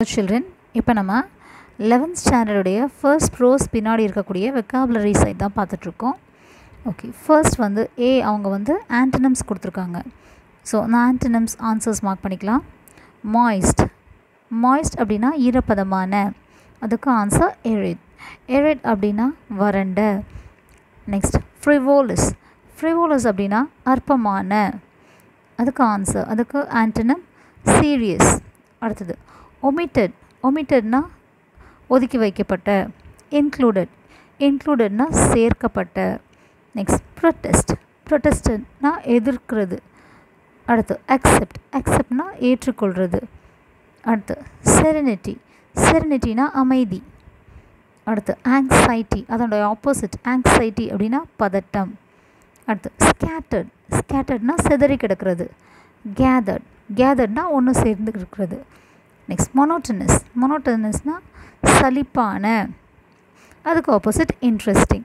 children இப்போ நம்ம eleventh ஸ்டாண்டர்டுடைய first pros பின்னாடி இருக்கக்கூடிய வெக்காபுலரி சைட் தான் பார்த்துட்ருக்கோம் ஓகே ஃபர்ஸ்ட் வந்து ஏ அவங்க வந்து ஆன்டனம்ஸ் கொடுத்துருக்காங்க ஸோ அந்த ஆன்டனம்ஸ் ஆன்சர்ஸ் மார்க் பண்ணிக்கலாம் மாய்ஸ்ட் மாய்ஸ்ட் அப்படின்னா ஈரப்பதமான அதுக்கு ஆன்சர் எரிட் எரிட் அப்படின்னா வறண்ட நெக்ஸ்ட் ஃப்ரிவோலஸ் ஃப்ரிவோலஸ் அப்படின்னா அற்பமான அதுக்கு ஆன்சர் அதுக்கு ஆன்டனம் சீரியஸ் அடுத்தது ஒமிட்டட் ஒமிட்டட்னா ஒதுக்கி வைக்கப்பட்ட இன்க்ளூடட் இன்க்ளூடட்னா சேர்க்கப்பட்ட நெக்ஸ்ட் ப்ரொட்டஸ்ட் ப்ரொட்டஸ்டட்னா எதிர்க்கிறது அடுத்து அக்செப்ட் அக்செப்ட்னா ஏற்றுக்கொள்கிறது அடுத்து செரனிட்டி செரனிட்டினா அமைதி அடுத்து ஆங்ஸைட்டி அதோட ஆப்போசிட் ஆங்ஸைட்டி அப்படின்னா பதட்டம் அடுத்து ஸ்கேட்டர்ட் ஸ்கேட்டர்ட்னா சிதறி கிடக்கிறது கேதர்ட் கேதர்ட்னா ஒன்று சேர்ந்து இருக்கிறது நெக்ஸ்ட் மொனோட்டனஸ் மொனோட்டனஸ்னால் சலிப்பான அதுக்கு opposite interesting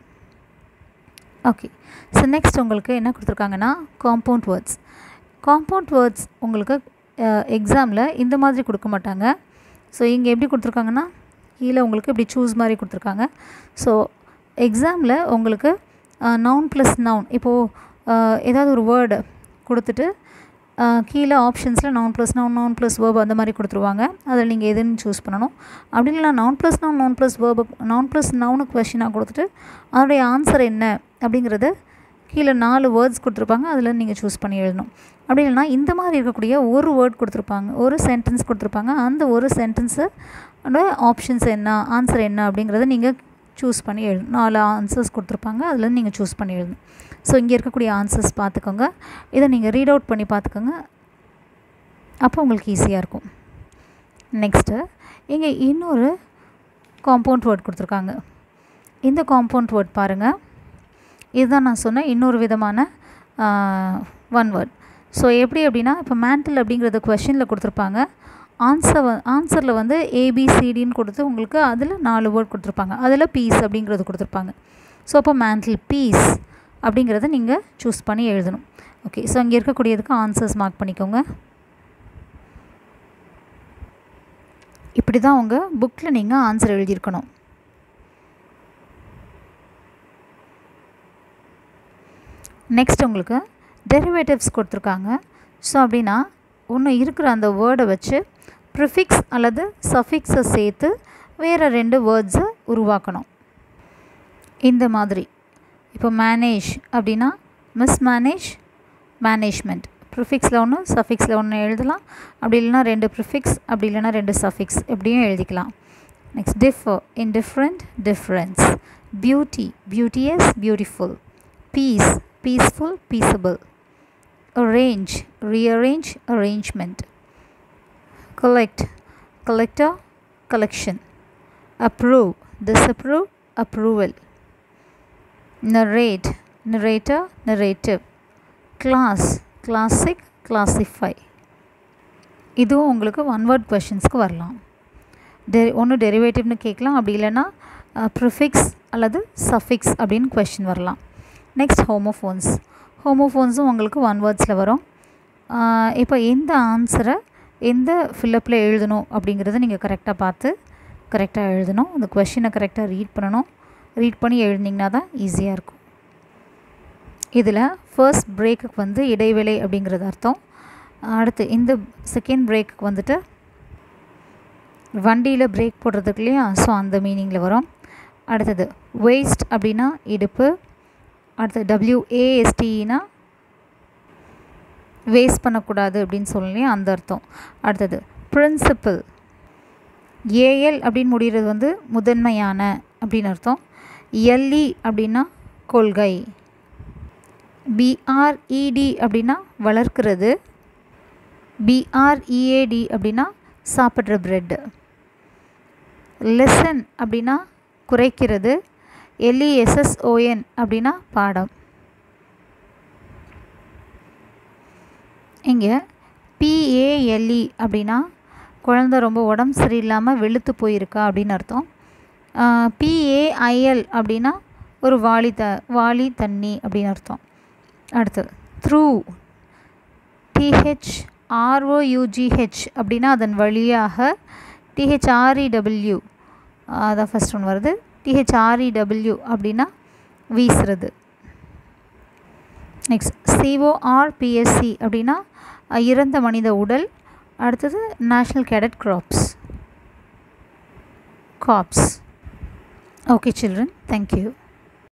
okay so next உங்களுக்கு என்ன கொடுத்துருக்காங்கன்னா காம்பவுண்ட் வேர்ட்ஸ் காம்பவுண்ட் வேர்ட்ஸ் உங்களுக்கு எக்ஸாமில் இந்த மாதிரி கொடுக்க மாட்டாங்க ஸோ இங்கே எப்படி கொடுத்துருக்காங்கன்னா கீழே உங்களுக்கு இப்படி சூஸ் மாதிரி கொடுத்துருக்காங்க ஸோ எக்ஸாமில் உங்களுக்கு நவுன் ப்ளஸ் நவுன் இப்போது ஏதாவது ஒரு வேர்டு கொடுத்துட்டு கீழே ஆப்ஷன்ஸில் noun plus noun noun plus verb அந்த மாதிரி கொடுத்துருவாங்க அதில் நீங்கள் எதுன்னு சூஸ் பண்ணணும் அப்படி இல்லைனா noun plus noun noun plus verb noun plus நவுனுக்கு கொஷினாக கொடுத்துட்டு அதோடைய ஆன்சர் என்ன அப்படிங்கிறத கீழே நாலு வேர்ட்ஸ் கொடுத்துருப்பாங்க அதில் நீங்கள் சூஸ் பண்ணி எழுதணும் அப்படி இல்லைனா இந்த மாதிரி இருக்கக்கூடிய ஒரு வேர்ட் கொடுத்துருப்பாங்க ஒரு சென்டென்ஸ் கொடுத்துருப்பாங்க அந்த ஒரு சென்டென்ஸு ஆப்ஷன்ஸ் என்ன ஆன்சர் என்ன அப்படிங்கிறத நீங்கள் சூஸ் பண்ணி எழுதணும் நாலு ஆன்சர்ஸ் கொடுத்துருப்பாங்க அதில் நீங்கள் சூஸ் பண்ணி எழுதணும் ஸோ இங்கே இருக்கக்கூடிய ஆன்சர்ஸ் பார்த்துக்கோங்க இதை நீங்கள் ரீட் அவுட் பண்ணி பார்த்துக்கோங்க அப்போ உங்களுக்கு ஈஸியாக இருக்கும் நெக்ஸ்ட்டு இங்கே இன்னொரு காம்பவுண்ட் வேர்ட் கொடுத்துருக்காங்க இந்த காம்பவுண்ட் வேர்ட் பாருங்கள் இதுதான் நான் சொன்னேன் இன்னொரு விதமான ஒன் வேர்ட் ஸோ எப்படி அப்படின்னா இப்போ மேண்டில் அப்படிங்கிறத கொஷனில் கொடுத்துருப்பாங்க ஆன்சர் வ ஆன்சரில் வந்து ஏபிசிடின்னு கொடுத்து உங்களுக்கு அதில் நாலு வேர்ட் கொடுத்துருப்பாங்க அதில் பீஸ் அப்படிங்கிறது கொடுத்துருப்பாங்க ஸோ அப்போ மேண்டில் பீஸ் அப்படிங்கிறத நீங்கள் சூஸ் பண்ணி எழுதணும் ஓகே ஸோ இங்கே இருக்கக்கூடியதுக்கு ஆன்சர்ஸ் மார்க் பண்ணிக்கோங்க இப்படி தான் உங்கள் புக்கில் நீங்கள் ஆன்சர் எழுதியிருக்கணும் நெக்ஸ்ட் உங்களுக்கு டெரிவேட்டிவ்ஸ் கொடுத்துருக்காங்க ஸோ அப்படின்னா ஒன்று இருக்கிற அந்த வேர்டை வச்சு ப்ரிஃபிக்ஸ் அல்லது சஃபிக்ஸை சேர்த்து வேறு ரெண்டு வேர்ட்ஸை உருவாக்கணும் இந்த மாதிரி இப்போ மேனேஜ் அப்படின்னா மிஸ் மேனேஜ் மேனேஜ்மெண்ட் ப்ரிஃபிக்ஸில் ஒன்று சஃபிக்ஸில் ஒன்று எழுதலாம் அப்படி இல்லைனா ரெண்டு ப்ரிஃபிக்ஸ் அப்படி இல்லைனா ரெண்டு சஃபிக்ஸ் எப்படியும் எழுதிக்கலாம் next differ indifferent difference beauty beauteous beautiful peace peaceful peaceable arrange rearrange arrangement collect collector collection approve disapprove approval narrate narrator narrative class classic classify இதுவும் உங்களுக்கு ஒன் வேர்ட் கொஷின்ஸ்க்கு வரலாம் டெ ஒன்று டெரிவேட்டிவ்னு கேட்கலாம் அப்படி இல்லைன்னா ப்ரிஃபிக்ஸ் அல்லது சஃபிக்ஸ் அப்படின்னு கொஷின் வரலாம் நெக்ஸ்ட் ஹோமோஃபோன்ஸ் ஹோமோஃபோன்ஸும் உங்களுக்கு ஒன் வேர்ட்ஸில் வரும் இப்போ எந்த ஆன்சரை எந்த ஃபில்லப்பில் எழுதணும் அப்படிங்கிறத நீங்கள் கரெக்டாக பார்த்து கரெக்டாக எழுதணும் அந்த கொஷினை கரெக்டாக ரீட் பண்ணணும் ரீட் பண்ணி எழுதிங்கன்னா தான் ஈஸியாக இருக்கும் இதில் ஃபர்ஸ்ட் பிரேக்குக்கு வந்து இடைவேளை அப்படிங்கிறது அர்த்தம் அடுத்து இந்த செகண்ட் பிரேக்குக்கு வந்துட்டு வண்டியில் பிரேக் போடுறதுக்கு இல்லையா ஸோ அந்த மீனிங்கில் வரும் அடுத்தது வேஸ்ட் அப்படின்னா இடுப்பு அடுத்து டபிள்யூஏஎஸ்டினா வேஸ்ட் பண்ணக்கூடாது அப்படின்னு சொல்லலையே அந்த அர்த்தம் அடுத்தது பிரின்சிபிள் ஏஎல் அப்படின்னு முடிகிறது வந்து முதன்மையான அப்படின்னு அர்த்தம் எல்இ அப்படின்னா கொள்கை பிஆர்இடி அப்படின்னா வளர்க்கிறது பிஆர்இஏடி அப்படின்னா சாப்பிட்ற ப்ரெட்டு லெசன் அப்படின்னா குறைக்கிறது எல்இஎஸ்எஸ்ஓஎன் அப்படின்னா பாடம் இங்கே பிஏஎல்இ அப்படின்னா குழந்த ரொம்ப உடம்பு சரியில்லாமல் வெளுத்து போயிருக்கா அப்படின்னு அர்த்தம் பிஏஐஎல் அப்படின்னா ஒரு வாளி த வாளி தண்ணி அப்படின்னு அர்த்தம் அடுத்து த்ரூ டிஹெச் ஆர்ஓயூஜிஹெச் அப்படின்னா அதன் வழியாக டிஹெச்ஆர்இடபிள்யூ அதான் ஃபஸ்ட் ஒன் வருது டிஹெச்ஆர்இடபிள்யூ அப்படின்னா வீசுறது நெக்ஸ்ட் சிஓஆர்பிஎஸ்சி அப்படின்னா இறந்த மனித உடல் அடுத்தது national cadet corps corps okay children thank you